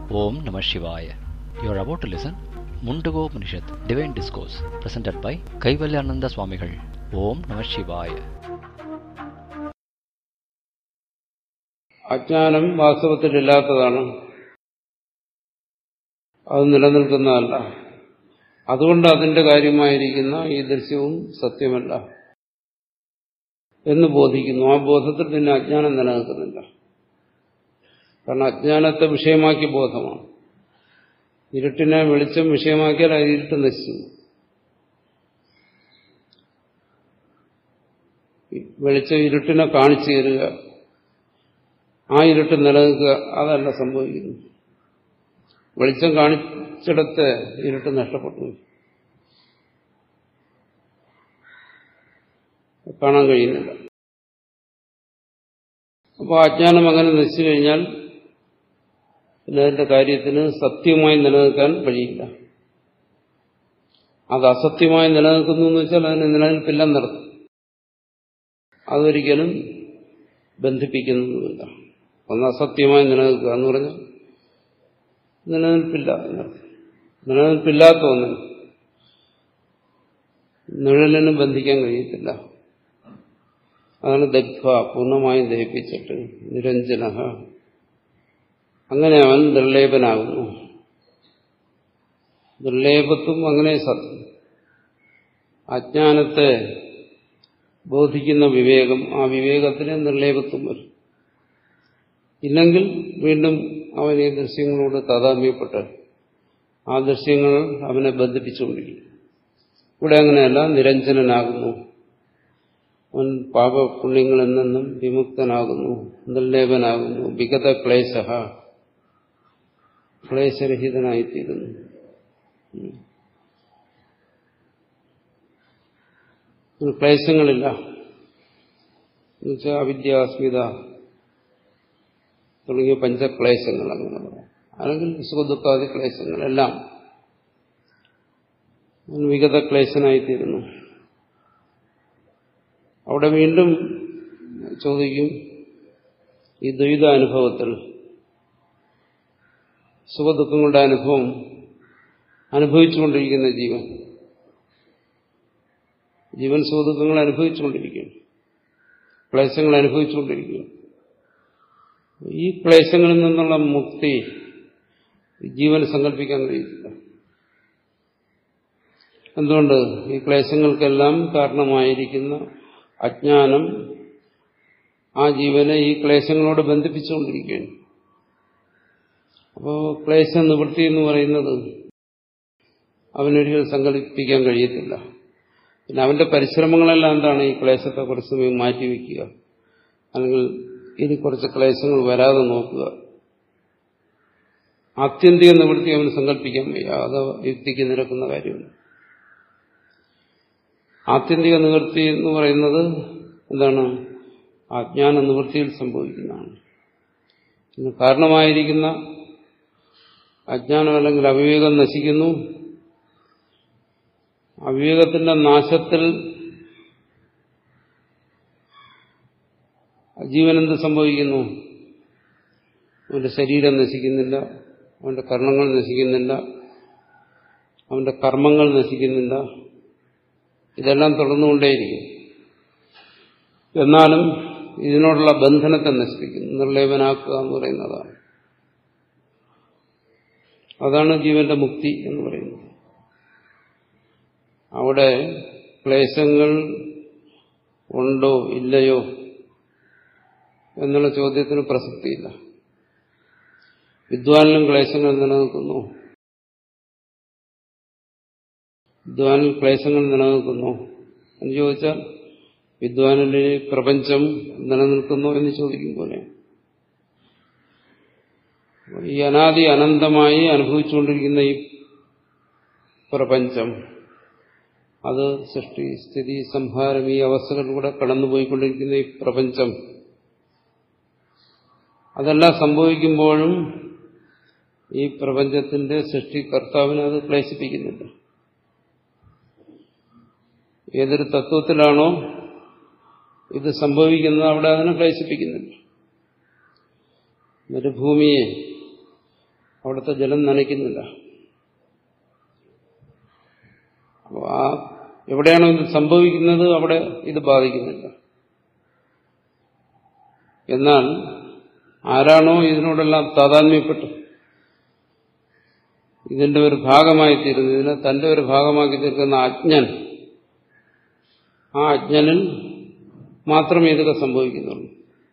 Om Namah Shivaya. You are about to listen Mundago Upanishad, Divine Discourse, presented by Kaivalyananda Swamigal. Om Namah Shivaya. അജ്ഞാനം വാസ്തവത്തിലില്ലാത്തതാണ് അത് നിലനിൽക്കുന്നതല്ല അതുകൊണ്ട് അതിന്റെ കാര്യമായിരിക്കുന്ന ഈ ദൃശ്യവും സത്യമല്ല എന്ന് ബോധിക്കുന്നു ആ ബോധത്തിൽ പിന്നെ അജ്ഞാനം നിലനിൽക്കുന്നില്ല കാരണം അജ്ഞാനത്തെ വിഷയമാക്കിയ ബോധമാണ് ഇരുട്ടിനെ വെളിച്ചം വിഷയമാക്കിയാൽ അത് ഇരുട്ട് നശിച്ചു വെളിച്ചം ഇരുട്ടിനെ കാണിച്ചു തരിക ആ ഇരുട്ട് നിലനിൽക്കുക അതല്ല സംഭവിക്കുന്നു വെളിച്ചം കാണിച്ചിടത്ത് ഇരുട്ട് നഷ്ടപ്പെട്ടു കാണാൻ കഴിയുന്നില്ല അപ്പോൾ അജ്ഞാനം അങ്ങനെ നശിച്ചു കഴിഞ്ഞാൽ പിന്നെ അതിന്റെ കാര്യത്തിന് സത്യമായി നിലനിൽക്കാൻ കഴിയില്ല അത് അസത്യമായി നിലനിൽക്കുന്നു എന്ന് വെച്ചാൽ അതിന് നിലനിൽപ്പില്ലെന്നർത്ഥം അതൊരിക്കലും ബന്ധിപ്പിക്കുന്നതുമില്ല ഒന്ന് അസത്യമായി നിലനിൽക്കുക എന്ന് പറഞ്ഞാൽ നിലനിൽപ്പില്ല എന്നർത്ഥം നിലനിൽപ്പില്ലാത്ത ഒന്നിന് നിഴലിനും ബന്ധിക്കാൻ കഴിയത്തില്ല അതാണ് ദഗ്ധ പൂർണ്ണമായും ദഹിപ്പിച്ചിട്ട് നിരഞ്ജന അങ്ങനെ അവൻ നിർലേപനാകുന്നു നിർലേപത്വം അങ്ങനെ സത്യം അജ്ഞാനത്തെ ബോധിക്കുന്ന വിവേകം ആ വിവേകത്തിന് നിർലേപത്വം വരും ഇല്ലെങ്കിൽ വീണ്ടും അവൻ ഈ ദൃശ്യങ്ങളോട് താതാമ്യപ്പെട്ട് ആ ദൃശ്യങ്ങൾ അവനെ ബന്ധിപ്പിച്ചുകൊണ്ടിരിക്കും ഇവിടെ അങ്ങനെയല്ല നിരഞ്ജനനാകുന്നു അവൻ പാപപുണ്യങ്ങളിൽ നിന്നും വിമുക്തനാകുന്നു നിർലേപനാകുന്നു വിഗത ക്ലേശ ക്ലേശരഹിതനായിത്തീരുന്നു ക്ലേശങ്ങളില്ല എന്നുവെച്ചാൽ അവിദ്യാസ്മിത തുടങ്ങിയ പഞ്ചക്ലേശങ്ങൾ അങ്ങനെ പറയാം അല്ലെങ്കിൽ സുഖദുഃഖാദി ക്ലേശങ്ങളെല്ലാം വിഗത ക്ലേശനായിത്തീരുന്നു അവിടെ വീണ്ടും ചോദിക്കും ഈ ദ്വൈത അനുഭവത്തിൽ സുഖദുഃഖങ്ങളുടെ അനുഭവം അനുഭവിച്ചുകൊണ്ടിരിക്കുന്ന ജീവൻ ജീവൻ സുഖദുഃഖങ്ങൾ അനുഭവിച്ചുകൊണ്ടിരിക്കുകയാണ് ക്ലേശങ്ങൾ അനുഭവിച്ചുകൊണ്ടിരിക്കുകയാണ് ഈ ക്ലേശങ്ങളിൽ നിന്നുള്ള മുക്തി ജീവന് സങ്കല്പിക്കാൻ കഴിയില്ല എന്തുകൊണ്ട് ഈ ക്ലേശങ്ങൾക്കെല്ലാം കാരണമായിരിക്കുന്ന അജ്ഞാനം ആ ജീവനെ ഈ ക്ലേശങ്ങളോട് ബന്ധിപ്പിച്ചുകൊണ്ടിരിക്കുകയാണ് അപ്പോൾ ക്ലേശ നിവൃത്തി എന്ന് പറയുന്നത് അവനൊരിക്കലും സങ്കല്പിക്കാൻ കഴിയത്തില്ല പിന്നെ അവന്റെ പരിശ്രമങ്ങളെല്ലാം എന്താണ് ഈ ക്ലേശത്തെ കുറച്ച് സമയം മാറ്റിവെക്കുക അല്ലെങ്കിൽ ഇനി കുറച്ച് ക്ലേശങ്ങൾ വരാതെ നോക്കുക ആത്യന്തിക നിവൃത്തി അവന് സങ്കല്പിക്കാൻ വയ്യ അത് യുക്തിക്ക് നിരക്കുന്ന കാര്യമാണ് ആത്യന്തിക നിവൃത്തി എന്ന് പറയുന്നത് എന്താണ് അജ്ഞാന നിവൃത്തിയിൽ സംഭവിക്കുന്നതാണ് ഇന്ന് കാരണമായിരിക്കുന്ന അജ്ഞാനം അല്ലെങ്കിൽ അവിവേകം നശിക്കുന്നു അവിവേകത്തിന്റെ നാശത്തിൽ ജീവൻ എന്ത് സംഭവിക്കുന്നു അവന്റെ ശരീരം നശിക്കുന്നില്ല അവന്റെ കർണങ്ങൾ നശിക്കുന്നില്ല അവന്റെ കർമ്മങ്ങൾ നശിക്കുന്നില്ല ഇതെല്ലാം തുടർന്നുകൊണ്ടേയിരിക്കും എന്നാലും ഇതിനോടുള്ള ബന്ധനത്തെ നശിപ്പിക്കുന്നു നിർലേപനാക്കുക എന്ന് പറയുന്നതാണ് അതാണ് ജീവന്റെ മുക്തി എന്ന് പറയുന്നത് അവിടെ ക്ലേശങ്ങൾ ഉണ്ടോ ഇല്ലയോ എന്നുള്ള ചോദ്യത്തിന് പ്രസക്തിയില്ല വിദ്വാനിലും ക്ലേശങ്ങൾ നിലനിൽക്കുന്നു വിദ്വാനിൽ ക്ലേശങ്ങൾ നിലനിൽക്കുന്നു എന്ന് ചോദിച്ചാൽ വിദ്വാനിലെ പ്രപഞ്ചം നിലനിൽക്കുന്നു എന്ന് ചോദിക്കും പോലെ ഈ അനാദി അനന്തമായി അനുഭവിച്ചുകൊണ്ടിരിക്കുന്ന ഈ പ്രപഞ്ചം അത് സൃഷ്ടി സ്ഥിതി സംഹാരം ഈ അവസ്ഥകളിലൂടെ കടന്നുപോയിക്കൊണ്ടിരിക്കുന്ന ഈ പ്രപഞ്ചം അതെല്ലാം സംഭവിക്കുമ്പോഴും ഈ പ്രപഞ്ചത്തിന്റെ സൃഷ്ടികർത്താവിനെ അത് ക്ലേശിപ്പിക്കുന്നില്ല ഏതൊരു തത്വത്തിലാണോ ഇത് സംഭവിക്കുന്നത് അവിടെ അതിനെ ക്ലേശിപ്പിക്കുന്നില്ല മരുഭൂമിയെ അവിടുത്തെ ജലം നനയ്ക്കുന്നില്ല അപ്പോൾ ആ എവിടെയാണോ ഇത് സംഭവിക്കുന്നത് അവിടെ ഇത് ബാധിക്കുന്നില്ല എന്നാൽ ആരാണോ ഇതിനോടെല്ലാം താതാത്മ്യപ്പെട്ടു ഇതിന്റെ ഒരു ഭാഗമായി തീരുന്നത് ഇതിനെ തന്റെ ഒരു ഭാഗമാക്കി തീർക്കുന്ന അജ്ഞൻ ആ അജ്ഞനിൽ മാത്രമേ ഇതൊക്കെ സംഭവിക്കുന്നുള്ളൂ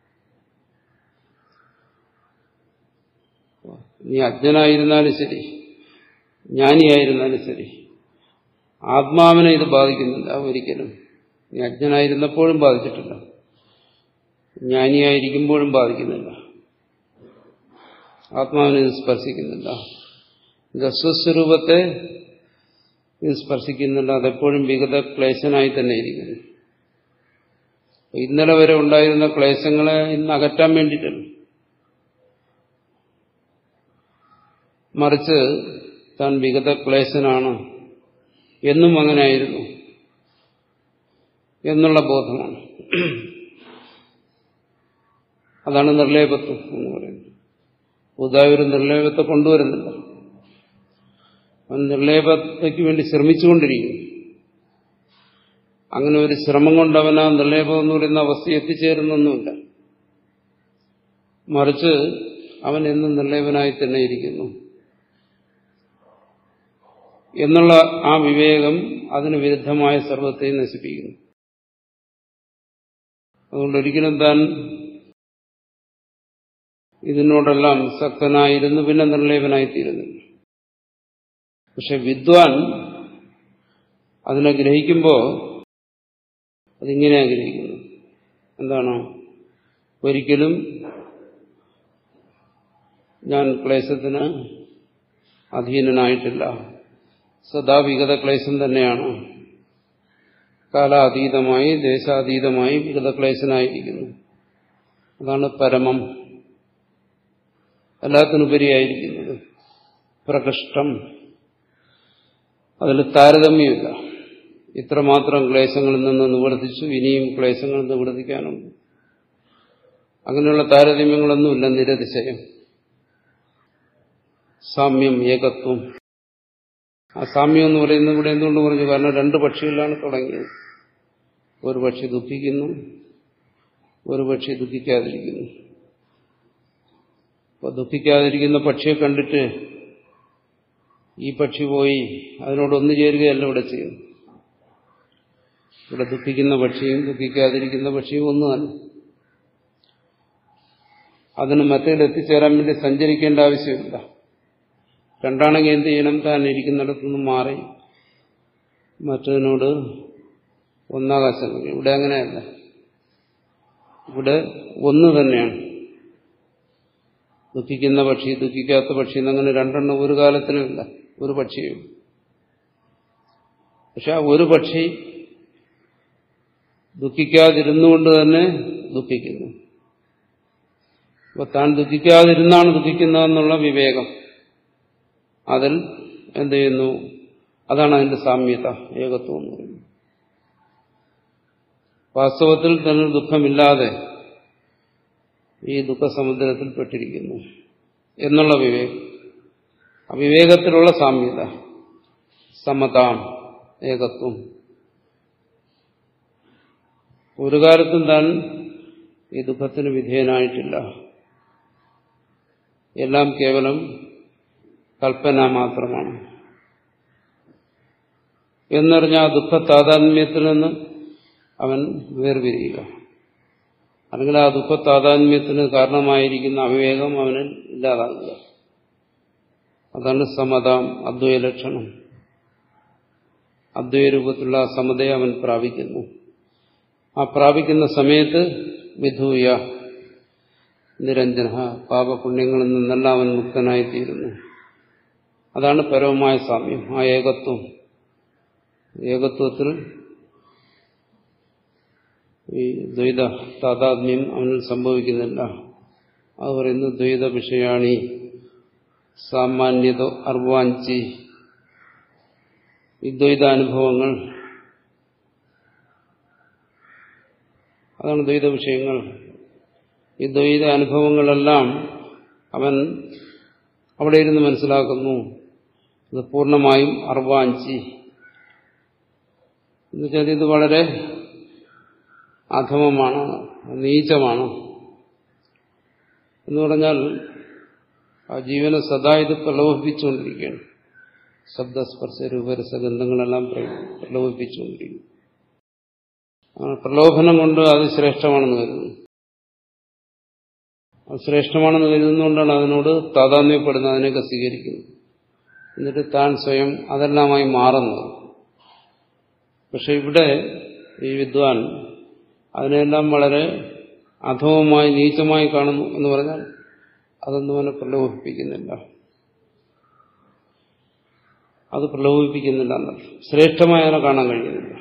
നീ അജ്ഞനായിരുന്നാലും ശരി ജ്ഞാനിയായിരുന്നാലും ശരി ആത്മാവിനെ ഇത് ബാധിക്കുന്നില്ല ഒരിക്കലും നീ അജ്ഞനായിരുന്നപ്പോഴും ബാധിച്ചിട്ടില്ല ജ്ഞാനിയായിരിക്കുമ്പോഴും ബാധിക്കുന്നില്ല ആത്മാവിനെ ഇത് സ്പർശിക്കുന്നില്ല ഇത് സ്വസ്വരൂപത്തെ ഇത് സ്പർശിക്കുന്നില്ല അതെപ്പോഴും വിഗത ക്ലേശനായി തന്നെ ഇരിക്കുന്നു ഇന്നലെ വരെ ഉണ്ടായിരുന്ന ക്ലേശങ്ങളെ ഇന്ന് അകറ്റാൻ വേണ്ടിയിട്ടല്ല മറിച്ച് താൻ വിഗത ക്ലേശനാണ് എന്നും അങ്ങനെയായിരുന്നു എന്നുള്ള ബോധമാണ് അതാണ് നിർലേപത്വം എന്ന് പറയുന്നത് പുതുതായി ഒരു നിർലേപത്തെ കൊണ്ടുവരുന്നില്ല അവൻ നിർലേപതയ്ക്ക് വേണ്ടി ശ്രമിച്ചുകൊണ്ടിരിക്കുന്നു അങ്ങനെ ഒരു ശ്രമം കൊണ്ട് അവൻ ആ നിർലേപം എന്ന് പറയുന്ന അവസ്ഥ എത്തിച്ചേരുന്നൊന്നുമില്ല മറിച്ച് അവൻ എന്നും നിർലേപനായി തന്നെ ഇരിക്കുന്നു എന്നുള്ള ആ വിവേകം അതിന് വിരുദ്ധമായ സർവത്തെയും നശിപ്പിക്കുന്നു അതുകൊണ്ട് ഒരിക്കലും താൻ ഇതിനോടെല്ലാം ശക്തനായിരുന്നു പിന്നെ നിർലേപനായിത്തീരുന്നില്ല പക്ഷെ വിദ്വാൻ അതിനെ ഗ്രഹിക്കുമ്പോൾ അതിങ്ങനെ ഗ്രഹിക്കുന്നു എന്താണ് ഒരിക്കലും ഞാൻ ക്ലേശത്തിന് അധീനനായിട്ടില്ല സദാ വിഗത ക്ലേശം തന്നെയാണ് കാലാതീതമായി ദേശാതീതമായി വിഗത ക്ലേശനായിരിക്കുന്നു അതാണ് പരമം എല്ലാത്തിനുപരിയായിരിക്കുന്നത് പ്രകൃഷ്ടം അതിൽ താരതമ്യമില്ല ഇത്രമാത്രം ക്ലേശങ്ങളിൽ നിന്ന് നിവർത്തിച്ചു ഇനിയും ക്ലേശങ്ങൾ നിവർത്തിക്കാനുണ്ട് അങ്ങനെയുള്ള താരതമ്യങ്ങളൊന്നുമില്ല നിരതിശയം സാമ്യം ഏകത്വം ആ സാമ്യം എന്ന് പറയുന്നത് ഇവിടെ എന്തുകൊണ്ട് പറഞ്ഞു കാരണം രണ്ട് പക്ഷികളിലാണ് തുടങ്ങിയത് ഒരു പക്ഷി ദുഃഖിക്കുന്നു ഒരു പക്ഷി ദുഃഖിക്കാതിരിക്കുന്നു അപ്പൊ ദുഃഖിക്കാതിരിക്കുന്ന പക്ഷിയെ കണ്ടിട്ട് ഈ പക്ഷി പോയി അതിനോട് ഒന്നു ചേരുകയല്ല ഇവിടെ ചെയ്യുന്നു ഇവിടെ ദുഃഖിക്കുന്ന പക്ഷിയും ദുഃഖിക്കാതിരിക്കുന്ന പക്ഷിയും ഒന്ന് തന്നെ അതിന് മറ്റേൽ എത്തിച്ചേരാൻ വേണ്ടി സഞ്ചരിക്കേണ്ട ആവശ്യമില്ല രണ്ടാണെങ്കിൽ എന്ത് ചെയ്യണം താൻ ഇരിക്കുന്നിടത്തുനിന്ന് മാറി മറ്റതിനോട് ഒന്നാകാൻ ശ്രമിക്കും ഇവിടെ അങ്ങനെയല്ല ഇവിടെ ഒന്ന് തന്നെയാണ് ദുഃഖിക്കുന്ന പക്ഷി ദുഃഖിക്കാത്ത പക്ഷി എന്നങ്ങനെ രണ്ടെണ്ണം ഒരു കാലത്തിനുമില്ല ഒരു പക്ഷിയും പക്ഷെ ആ ഒരു പക്ഷി ദുഃഖിക്കാതിരുന്നുകൊണ്ട് തന്നെ ദുഃഖിക്കുന്നു അപ്പൊ താൻ ദുഃഖിക്കാതിരുന്നാണ് ദുഃഖിക്കുന്നതെന്നുള്ള വിവേകം അതിൽ എന്ത് ചെയ്യുന്നു അതാണ് അതിന്റെ സാമ്യത ഏകത്വം എന്ന് പറയുന്നത് വാസ്തവത്തിൽ തന്നെ ദുഃഖമില്ലാതെ ഈ ദുഃഖസമുദ്രത്തിൽ പെട്ടിരിക്കുന്നു എന്നുള്ള വിവേകം ആ വിവേകത്തിലുള്ള സാമ്യത സമതാം ഏകത്വം ഒരു കാലത്തും താൻ ഈ ദുഃഖത്തിന് വിധേയനായിട്ടില്ല എല്ലാം കേവലം കൽപ്പന മാത്രമാണ് എന്നറിഞ്ഞ ആ ദുഃഖ താതാത്മ്യത്തിൽ നിന്ന് അവൻ വേർപിരിയുക അല്ലെങ്കിൽ ആ ദുഃഖ താതാത്മ്യത്തിന് കാരണമായിരിക്കുന്ന അവിവേകം അവനിൽ ഇല്ലാതാകുക അതാണ് സമതാം അദ്വൈത ലക്ഷണം അദ്വൈത രൂപത്തിലുള്ള ആ സമതയെ അവൻ പ്രാപിക്കുന്നു ആ പ്രാപിക്കുന്ന സമയത്ത് വിധൂയ നിരഞ്ജന പാപപുണ്യങ്ങളിൽ നിന്നെല്ലാം അവൻ മുക്തനായിത്തീരുന്നു അതാണ് പരമമായ സാമ്യം ആ ഏകത്വം ഏകത്വത്തിൽ ഈ ദ്വൈത താതാത്മ്യം അവനിൽ സംഭവിക്കുന്നില്ല അത് പറയുന്നു ദ്വൈത വിഷയാണി സാമാന്യതോ അർവാഞ്ചി ഈ ദ്വൈതാനുഭവങ്ങൾ അതാണ് ദ്വൈത വിഷയങ്ങൾ ഈ ദ്വൈത അനുഭവങ്ങളെല്ലാം അവൻ അവിടെ ഇരുന്ന് മനസ്സിലാക്കുന്നു ഇത് പൂർണ്ണമായും അർവാഞ്ചി എന്നുവെച്ചാൽ ഇത് വളരെ അധമമാണ് നീചമാണ് എന്ന് പറഞ്ഞാൽ ആ ജീവനെ സദാ ഇത് പ്രലോഭിപ്പിച്ചുകൊണ്ടിരിക്കുകയാണ് ശബ്ദസ്പർശ രൂപരസഗന്ധങ്ങളെല്ലാം പ്രലോഭിപ്പിച്ചുകൊണ്ടിരിക്കുന്നു പ്രലോഭനം കൊണ്ട് അത് ശ്രേഷ്ഠമാണെന്ന് കരുതുന്നു അത് ശ്രേഷ്ഠമാണെന്ന് കരുതുന്നതുകൊണ്ടാണ് അതിനോട് താതാത്മ്യപ്പെടുന്നത് അതിനെയൊക്കെ സ്വീകരിക്കുന്നത് എന്നിട്ട് താൻ സ്വയം അതെല്ലാമായി മാറുന്നത് പക്ഷെ ഇവിടെ ഈ വിദ്വാൻ അതിനെല്ലാം വളരെ അധമമായി നീചമായി കാണുന്നു എന്ന് പറഞ്ഞാൽ അതൊന്നും അവനെ പ്രലോഭിപ്പിക്കുന്നില്ല അത് പ്രലോഭിപ്പിക്കുന്നില്ല എന്നല്ല ശ്രേഷ്ഠമായി അവനെ കാണാൻ കഴിയുന്നില്ല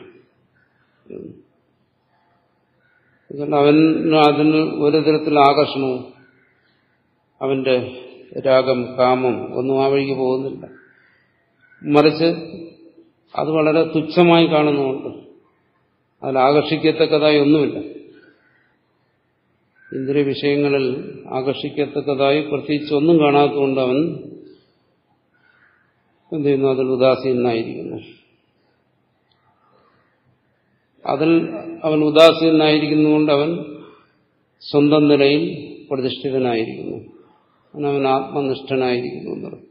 അവന് അതിന് ഒരു തരത്തിൽ ആകർഷണവും അവന്റെ രാഗം കാമം ഒന്നും ആ വഴിക്ക് പോകുന്നില്ല മറിച്ച് അത് വളരെ തുച്ഛമായി കാണുന്നുമുണ്ട് അതിൽ ആകർഷിക്കത്തക്കതായി ഒന്നുമില്ല ഇന്ദ്രിയ വിഷയങ്ങളിൽ ആകർഷിക്കത്തക്കതായി പ്രത്യേകിച്ച് ഒന്നും കാണാത്തതുകൊണ്ട് അവൻ എന്ത് ചെയ്യുന്നു അതിൽ ഉദാസീനായിരിക്കുന്നു അതിൽ അവൻ ഉദാസീനായിരിക്കുന്നതുകൊണ്ട് അവൻ സ്വന്തം നിലയിൽ പ്രതിഷ്ഠിതനായിരിക്കുന്നു അവൻ ആത്മനിഷ്ഠനായിരിക്കുന്നു എന്ന് പറയും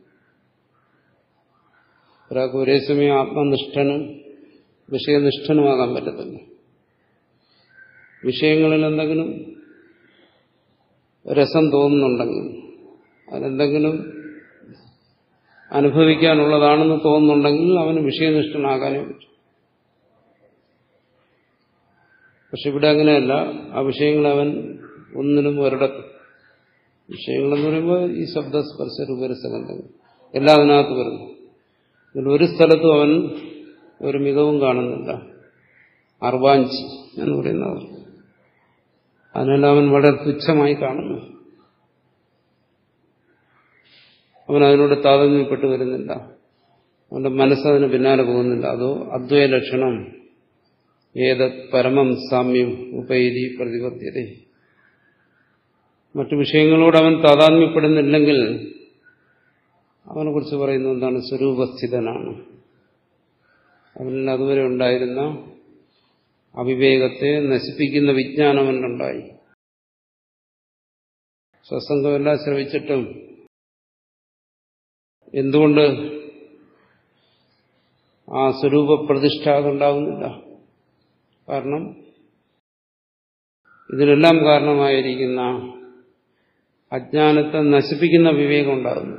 ഒരാൾക്ക് ഒരേ സമയം ആത്മനിഷ്ഠനും വിഷയനിഷ്ഠനുമാകാൻ പറ്റത്തില്ല വിഷയങ്ങളിൽ എന്തെങ്കിലും രസം തോന്നുന്നുണ്ടെങ്കിൽ അതിലെന്തെങ്കിലും അനുഭവിക്കാനുള്ളതാണെന്ന് തോന്നുന്നുണ്ടെങ്കിൽ അവന് വിഷയനിഷ്ഠനാകാനേ പറ്റും പക്ഷെ ഇവിടെ അങ്ങനെയല്ല ആ വിഷയങ്ങൾ അവൻ ഒന്നിനും ഒരിടത്തും വിഷയങ്ങളെന്ന് പറയുമ്പോൾ ഈ ശബ്ദസ്പർശ രൂപരസഗന്ധങ്ങൾ എല്ലാം അതിനകത്ത് വരുന്നു ഇതിൽ ഒരു സ്ഥലത്തും അവൻ ഒരു മികവും കാണുന്നില്ല അർവാഞ്ചി എന്ന് പറയുന്നത് അതിനെല്ലാം അവൻ വളരെ തുച്ഛമായി കാണുന്നു അവൻ അതിനോട് താതാത്മ്യപ്പെട്ട് വരുന്നില്ല അവന്റെ മനസ്സതിന് പിന്നാലെ പോകുന്നില്ല അതോ അദ്വൈ ലക്ഷണം ഏതത് പരമം സാമ്യം ഉപൈരി പ്രതിപദ്ധ്യത മറ്റു വിഷയങ്ങളോട് അവൻ താതാത്മ്യപ്പെടുന്നില്ലെങ്കിൽ അവനെ കുറിച്ച് പറയുന്നത് എന്താണ് സ്വരൂപസ്ഥിതനാണ് അവനിൽ അതുവരെ ഉണ്ടായിരുന്ന അവിവേകത്തെ നശിപ്പിക്കുന്ന വിജ്ഞാനം അവനുണ്ടായി സത്സംഗമെല്ലാം ശ്രമിച്ചിട്ടും എന്തുകൊണ്ട് ആ സ്വരൂപ പ്രതിഷ്ഠ അതുണ്ടാകുന്നില്ല കാരണം ഇതിനെല്ലാം കാരണമായിരിക്കുന്ന അജ്ഞാനത്തെ നശിപ്പിക്കുന്ന വിവേകം ഉണ്ടാകുന്നു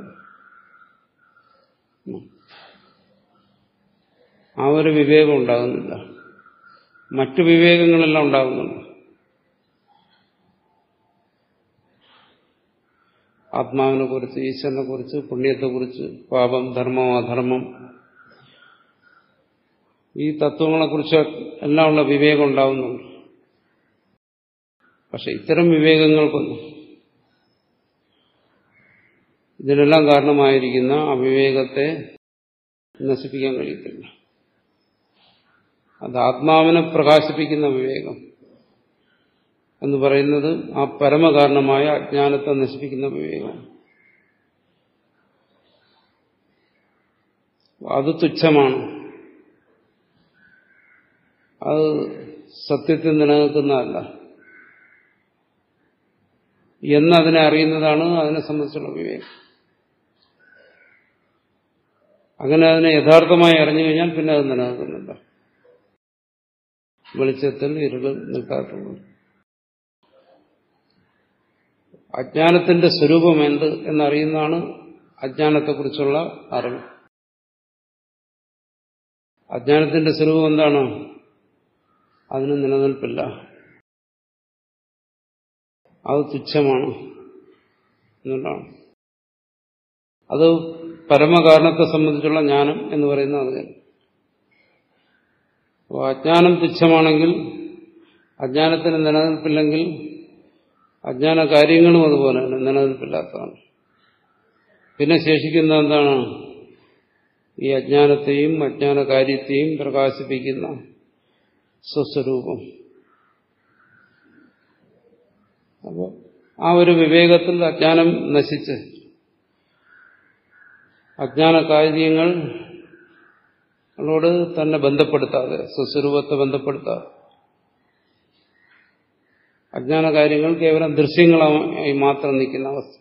ആ ഒരു വിവേകം ഉണ്ടാകുന്നില്ല മറ്റു വിവേകങ്ങളെല്ലാം ഉണ്ടാകുന്നുണ്ട് ആത്മാവിനെ കുറിച്ച് ഈശ്വരനെ കുറിച്ച് പുണ്യത്തെക്കുറിച്ച് പാപം ധർമ്മം അധർമ്മം ഈ തത്വങ്ങളെക്കുറിച്ച് എല്ലാം ഉള്ള വിവേകം ഉണ്ടാവുന്നുണ്ട് പക്ഷെ ഇത്തരം വിവേകങ്ങൾക്കൊന്നും ഇതിനെല്ലാം കാരണമായിരിക്കുന്ന അവിവേകത്തെ നശിപ്പിക്കാൻ കഴിയത്തില്ല അത് ആത്മാവിനെ പ്രകാശിപ്പിക്കുന്ന വിവേകം എന്ന് പറയുന്നത് ആ പരമകാരണമായ അജ്ഞാനത്തെ നശിപ്പിക്കുന്ന വിവേകം അത് തുച്ഛമാണ് അത് സത്യത്തിൽ നിലനിൽക്കുന്നതല്ല എന്നതിനെ അറിയുന്നതാണ് അതിനെ സംബന്ധിച്ചുള്ള വിവേകം അങ്ങനെ അതിനെ യഥാർത്ഥമായി അറിഞ്ഞു കഴിഞ്ഞാൽ പിന്നെ അത് നിലനിൽക്കുന്നില്ല വെളിച്ചത്തിൽ ഇരുൾ നിൽക്കാത്തുള്ളൂ അജ്ഞാനത്തിന്റെ സ്വരൂപം എന്ത് എന്നറിയുന്നതാണ് അജ്ഞാനത്തെക്കുറിച്ചുള്ള അറിവ് അജ്ഞാനത്തിന്റെ സ്വരൂപം എന്താണ് അതിന് നിലനിൽപ്പില്ല അത് തുച്ഛമാണ് എന്നുള്ളതാണ് അത് പരമകാരണത്തെ സംബന്ധിച്ചുള്ള ജ്ഞാനം എന്ന് പറയുന്നത് അത് തന്നെ അപ്പോൾ അജ്ഞാനം തുച്ഛമാണെങ്കിൽ അജ്ഞാനത്തിന് നിലനിൽപ്പില്ലെങ്കിൽ അജ്ഞാന കാര്യങ്ങളും അതുപോലെ തന്നെ നിലനിൽപ്പില്ലാത്തതാണ് പിന്നെ ശേഷിക്കുന്ന എന്താണ് ഈ അജ്ഞാനത്തെയും അജ്ഞാന കാര്യത്തെയും പ്രകാശിപ്പിക്കുന്ന സ്വസ്വരൂപം അപ്പോൾ ആ ഒരു വിവേകത്തിൽ അജ്ഞാനം നശിച്ച് അജ്ഞാന കാര്യങ്ങളോട് തന്നെ ബന്ധപ്പെടുത്താതെ സ്വസ്വരൂപത്തെ ബന്ധപ്പെടുത്താതെ അജ്ഞാന കാര്യങ്ങൾ കേവലം ദൃശ്യങ്ങളായി മാത്രം നിൽക്കുന്ന അവസ്ഥ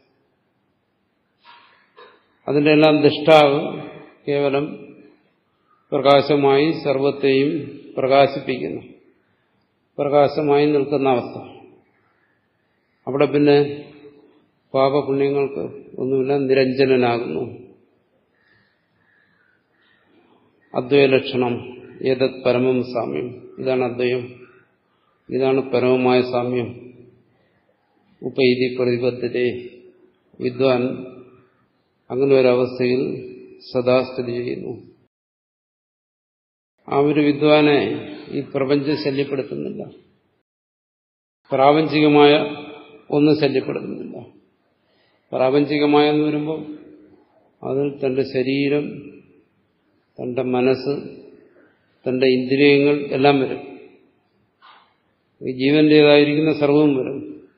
അതിൻ്റെ എല്ലാം ദൃഷ്ടാവ് കേവലം പ്രകാശമായി സർവത്തെയും പ്രകാശിപ്പിക്കുന്നു പ്രകാശമായി നിൽക്കുന്ന അവസ്ഥ അവിടെ പിന്നെ പാപപുണ്യങ്ങൾക്ക് ഒന്നുമില്ല നിരഞ്ജനനാകുന്നു അദ്വൈലക്ഷണം ഏതത് പരമം സാമ്യം ഇതാണ് അദ്വയം ഇതാണ് പരമമായ സാമ്യം ഉപൈതി പ്രതിബദ്ധതയെ വിദ്വാൻ അങ്ങനെ ഒരവസ്ഥയിൽ സദാ സ്ഥിതി ചെയ്യുന്നു ആ ഒരു വിദ്വാനെ ഈ പ്രപഞ്ചം ശല്യപ്പെടുത്തുന്നില്ല പ്രാപഞ്ചികമായ ഒന്നും ശല്യപ്പെടുത്തുന്നില്ല പ്രാപഞ്ചികമായെന്ന് വരുമ്പോൾ അതിൽ തന്റെ ശരീരം തന്റെ മനസ്സ് തന്റെ ഇന്ദ്രിയങ്ങൾ എല്ലാം വരും ഈ ജീവന്റേതായിരിക്കുന്ന സർവവും വരും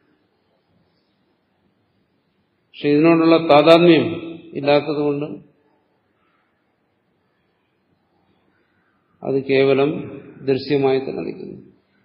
പക്ഷെ ഇതിനോടുള്ള താതാത്മ്യം ഇല്ലാത്തതുകൊണ്ട് അത് കേവലം ദൃശ്യമായി തന്നെ നിൽക്കുന്നു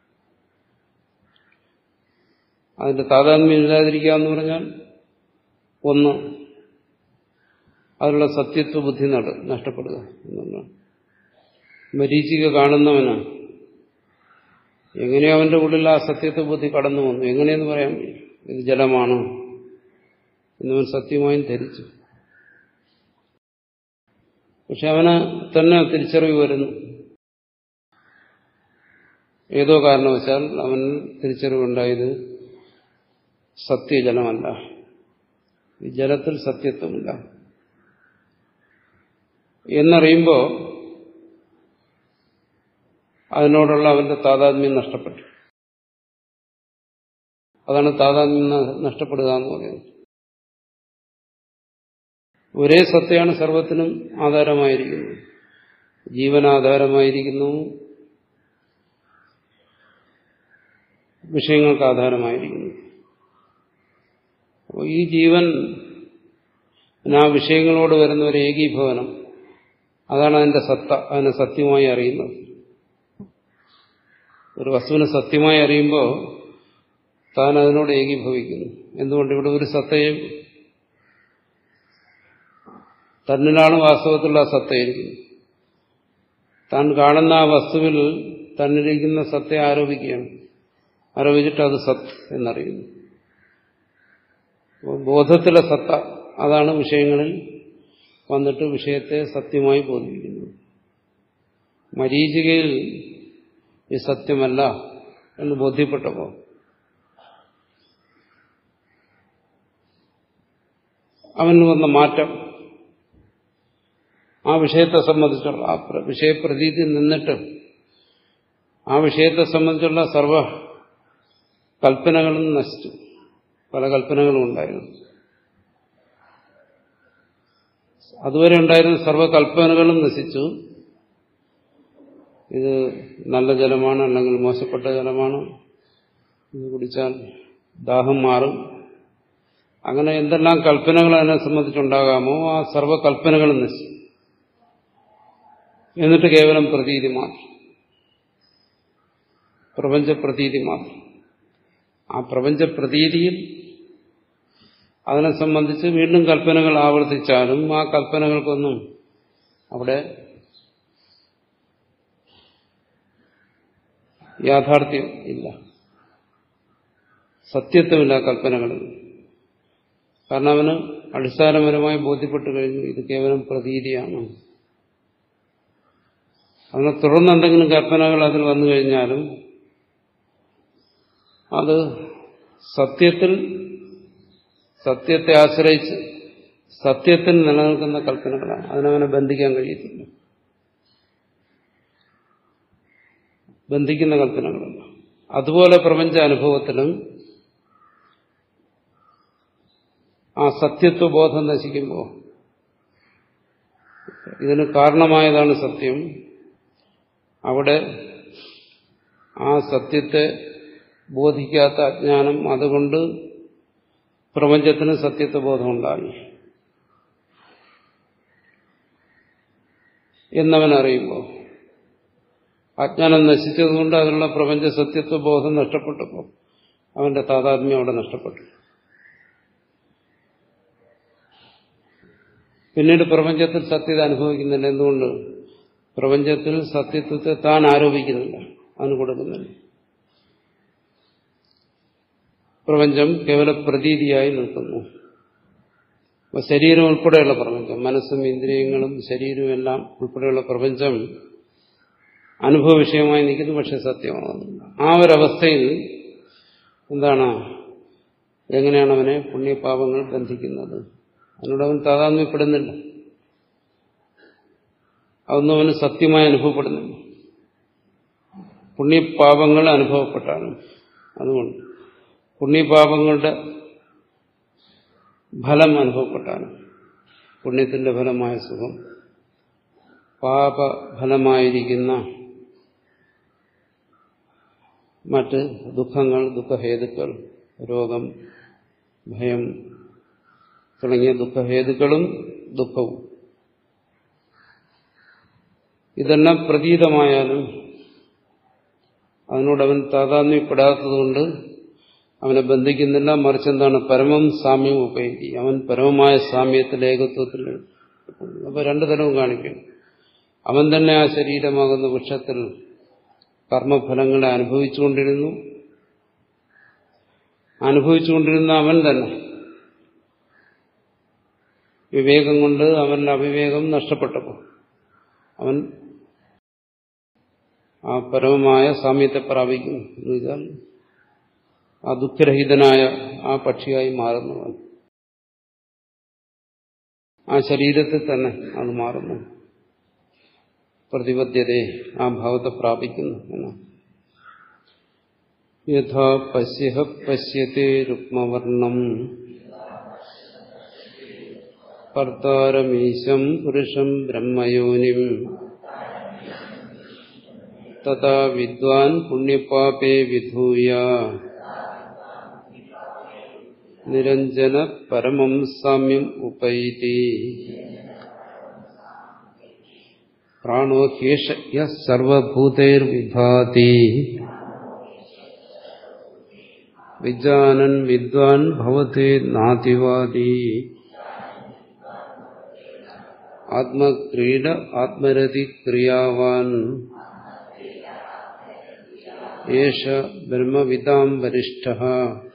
അതിന്റെ താതാത്മ്യം ഇല്ലാതിരിക്കുക എന്ന് പറഞ്ഞാൽ ഒന്ന് അതിലുള്ള സത്യത്വ ബുദ്ധി നട നഷ്ടപ്പെടുക എന്നുള്ളതാണ് മരീചിക കാണുന്നവന് എങ്ങനെയോ അവന്റെ ഉള്ളിൽ ആ സത്യത്വ ബുദ്ധി കടന്നു വന്നു എങ്ങനെയെന്ന് പറയാൻ ഇത് ജലമാണ് എന്നവൻ സത്യമായും ധരിച്ചു പക്ഷെ അവന് തന്നെ തിരിച്ചറിവ് വരുന്നു ഏതോ കാരണവശാൽ അവൻ തിരിച്ചറിവുണ്ടായത് സത്യജലമല്ല ഈ ജലത്തിൽ സത്യത്വമില്ല എന്നറിയുമ്പോൾ അതിനോടുള്ള അവന്റെ താതാത്മ്യം നഷ്ടപ്പെട്ടു അതാണ് താതാത്മ്യം നഷ്ടപ്പെടുക എന്ന് പറയുന്നത് ഒരേ സത്യമാണ് സർവത്തിനും ആധാരമായിരിക്കുന്നത് ജീവനാധാരമായിരിക്കുന്നു വിഷയങ്ങൾക്ക് ആധാരമായിരിക്കുന്നു അപ്പോൾ ഈ ജീവൻ ആ വിഷയങ്ങളോട് വരുന്ന ഒരു ഏകീഭവനം അതാണ് അതിന്റെ സത്ത അതിനെ സത്യമായി അറിയുന്നത് ഒരു വസ്തുവിനെ സത്യമായി അറിയുമ്പോൾ താൻ അതിനോട് ഏകീഭവിക്കുന്നു എന്തുകൊണ്ട് ഇവിടെ ഒരു സത്തയും തന്നിലാണ് വാസ്തവത്തിലുള്ള സത്തയിരിക്കുന്നത് താൻ കാണുന്ന ആ വസ്തുവിൽ തന്നിരിക്കുന്ന സത്തെ ആരോപിക്കുകയാണ് ആരോപിച്ചിട്ട് അത് സത്ത് എന്നറിയുന്നു ബോധത്തിലെ സത്ത അതാണ് വിഷയങ്ങളിൽ വന്നിട്ട് വിഷയത്തെ സത്യമായി ബോധിപ്പിക്കുന്നത് മരീചികയിൽ ഈ സത്യമല്ല എന്ന് ബോധ്യപ്പെട്ടപ്പോൾ അവന് വന്ന മാറ്റം ആ വിഷയത്തെ സംബന്ധിച്ചുള്ള ആ വിഷയപ്രതീതി നിന്നിട്ട് ആ വിഷയത്തെ സംബന്ധിച്ചുള്ള സർവ കൽപ്പനകളും നശിച്ചു പല കൽപ്പനകളും ഉണ്ടായിരുന്നു അതുവരെ ഉണ്ടായിരുന്ന സർവ്വകൽപ്പനകളും നശിച്ചു ഇത് നല്ല ജലമാണ് അല്ലെങ്കിൽ മോശപ്പെട്ട ജലമാണ് ഇത് കുടിച്ചാൽ ദാഹം മാറും അങ്ങനെ എന്തെല്ലാം കൽപ്പനകൾ അതിനെ സംബന്ധിച്ചുണ്ടാകാമോ ആ സർവ്വകൽപ്പനകളും നശിച്ചു എന്നിട്ട് കേവലം പ്രതീതി മാത്രം പ്രപഞ്ച പ്രതീതി മാത്രം ആ പ്രപഞ്ച പ്രതീതിയിൽ അതിനെ സംബന്ധിച്ച് വീണ്ടും കൽപ്പനകൾ ആവർത്തിച്ചാലും ആ കൽപ്പനകൾക്കൊന്നും അവിടെ യാഥാർത്ഥ്യം ഇല്ല സത്യത്വമില്ല കൽപ്പനകളിൽ കാരണം അവന് അടിസ്ഥാനപരമായി ബോധ്യപ്പെട്ടു കഴിഞ്ഞു ഇത് കേവലം പ്രതീതിയാണ് അതിനെ തുടർന്ന് എന്തെങ്കിലും കൽപ്പനകൾ അതിൽ വന്നു കഴിഞ്ഞാലും അത് സത്യത്തിൽ സത്യത്തെ ആശ്രയിച്ച് സത്യത്തിൽ നിലനിൽക്കുന്ന കൽപ്പനകളാണ് അതിനവനെ ബന്ധിക്കാൻ കഴിയത്തില്ല ബന്ധിക്കുന്ന കൽപ്പനകളല്ല അതുപോലെ പ്രപഞ്ച അനുഭവത്തിലും ആ സത്യത്വബോധം നശിക്കുമ്പോൾ ഇതിന് കാരണമായതാണ് സത്യം അവിടെ ആ സത്യത്തെ ബോധിക്കാത്ത അജ്ഞാനം അതുകൊണ്ട് പ്രപഞ്ചത്തിന് സത്യത്വബോധം ഉണ്ടായി എന്നവൻ അറിയുമ്പോൾ അജ്ഞാനം നശിച്ചതുകൊണ്ട് അതിനുള്ള പ്രപഞ്ച സത്യത്വ ബോധം നഷ്ടപ്പെട്ടപ്പോൾ അവന്റെ താതാത്മ്യം അവിടെ നഷ്ടപ്പെട്ടു പിന്നീട് പ്രപഞ്ചത്തിൽ സത്യത അനുഭവിക്കുന്നില്ല എന്തുകൊണ്ട് പ്രപഞ്ചത്തിൽ സത്യത്വത്തെ താൻ ആരോപിക്കുന്നില്ല അവന് കൊടുക്കുന്നില്ല പ്രപഞ്ചം കേവല പ്രതീതിയായി നിൽക്കുന്നു അപ്പൊ ശരീരം ഉൾപ്പെടെയുള്ള പ്രപഞ്ചം മനസ്സും ഇന്ദ്രിയങ്ങളും ശരീരവും എല്ലാം ഉൾപ്പെടെയുള്ള പ്രപഞ്ചം അനുഭവ വിഷയമായി നിൽക്കുന്നു പക്ഷെ സത്യമാകുന്നില്ല ആ ഒരവസ്ഥയിൽ എന്താണ് എങ്ങനെയാണ് അവനെ പുണ്യപാപങ്ങൾ ബന്ധിക്കുന്നത് അതിനോട് അവൻ താതാത്മ്യപ്പെടുന്നില്ല അതൊന്നും അവന് സത്യമായി അനുഭവപ്പെടുന്നില്ല പുണ്യപാപങ്ങൾ അനുഭവപ്പെട്ടാണ് അതുകൊണ്ട് പുണ്യപാപങ്ങളുടെ ഫലം അനുഭവപ്പെട്ടാണ് പുണ്യത്തിന്റെ ഫലമായ സുഖം പാപഫലമായിരിക്കുന്ന മറ്റ് ദുഃഖങ്ങൾ ദുഃഖഹേതുക്കൾ രോഗം ഭയം തുടങ്ങിയ ദുഃഖഹേതുക്കളും ദുഃഖവും ഇതെല്ലാം പ്രതീതമായാലും അതിനോട് അവൻ താതാത്മ്യപ്പെടാത്തതുകൊണ്ട് അവനെ ബന്ധിക്കുന്നില്ല മറിച്ച് എന്താണ് പരമം സാമ്യം ഉപയോഗി അവൻ പരമമായ സാമ്യത്തിൽ ഏകത്വത്തിൽ അപ്പൊ രണ്ടു തരവും കാണിക്കണം അവൻ തന്നെ ആ ശരീരമാകുന്ന വൃക്ഷത്തിൽ കർമ്മഫലങ്ങളെ അനുഭവിച്ചുകൊണ്ടിരുന്നു അനുഭവിച്ചുകൊണ്ടിരുന്ന അവൻ തന്നെ വിവേകം കൊണ്ട് അവന്റെ അവിവേകം നഷ്ടപ്പെട്ടപ്പോൾ അവൻ ആ പരമമായ സാമ്യത്തെ പ്രാപിക്കുന്നു എന്ന് വെച്ചാൽ ആ ദുഃഖരഹിതനായ ആ പക്ഷിയായി മാറുന്നവൻ ആ ശരീരത്തിൽ തന്നെ അത് മാറുന്നു പ്രതിബദ്ധതയെ ആ ഭാവത്തെ പ്രാപിക്കുന്നു എന്നാണ് യഥാ പശ്യഹ പശ്യത്തെ രുക്മവർണം കർത്താരമീശം പുരുഷം ബ്രഹ്മയോനിം തഥാ വിദ്വാൻ പുണ്യപാപേ വിധൂയ നിരഞ്ജന പരമം സാമ്യം ഉപൈതി പ്രാണോ ഹ്യേഷ സർവഭൂതൈർവിഭാതി വിജാനൻ വിദ്വാൻ ഭവത്തെ നാതിവാദി ആത്മക്രീഡ ആത്മരതി ക്രിയാവാൻ ഏഷ ബ്രഹ്മവിതാം വരിഷ്ഠ